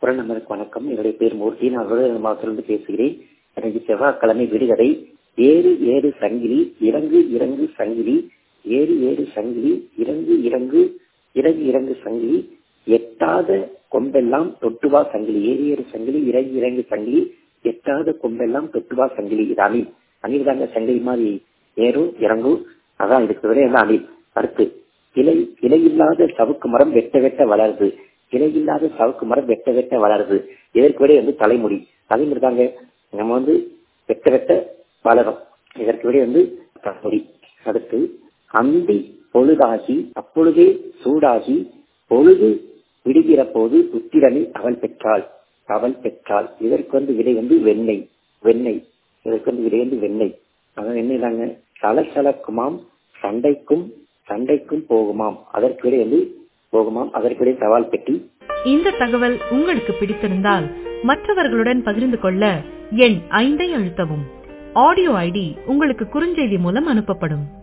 குரல் நம்பருக்கு வணக்கம் என்னுடைய பேர் மூர்த்தி நான் விருதுநகர் மாவட்டத்திலிருந்து பேசுகிறேன் எனக்கு செவ்வாய்க்கிழமை விடுகதை ஏறு ஏறு சங்கிலி இறங்கு இறங்கு சங்கிலி ஏறு ஏறு சங்கிலி இறங்கு இறங்கு இறங்கு இறங்கு சங்கிலி எட்டாத கொம்பெல்லாம் தொட்டுவா சங்கிலி ஏறு ஏறு சங்கிலி இறங்கு இறங்கு சங்கிலி எட்டாத கொம்பெல்லாம் தொட்டுவா சங்கிலி இது அணில் அணில் தாங்க சங்கிலி மாதிரி ஏறும் இறங்கும் அதான் இதுக்கு விட என்ன அணில் அடுத்து இலை இலையில்லாத சவுக்கு மரம் வெட்ட வெட்ட வளருது இலையில்லாத சவுக்கு மரம் வெட்ட வெட்ட வளருது இதற்கு விட வந்து தலைமுடி தலைமுடி தாங்க நம்ம வந்து வெட்ட வெட்ட வளரும் இதற்கு விட வந்து தலைமுடி அடுத்து அந்தி பொழுதாகி அப்பொழுதே சூடாகி பொழுது விடுகிற போது புத்திரனை அவள் பெற்றாள் அவள் பெற்றாள் இதற்கு வந்து விடை வந்து வெண்ணெய் வெண்ணெய் இதற்கு வந்து விடை வந்து வெண்ணெய் அதான் வெண்ணெய் தாங்க சலசலக்குமாம் சண்டைக்கும் சண்டைக்கும் போகுமாம் அதற்கு விடை வந்து போகுமாம் அதற்கு விடை சவால் பெட்டி இந்த தகவல் உங்களுக்கு பிடித்திருந்தால் மற்றவர்களுடன் பகிர்ந்து கொள்ள எண் ஐந்தை அழுத்தவும் ஆடியோ ஐடி உங்களுக்கு குறுஞ்செய்தி மூலம் அனுப்பப்படும்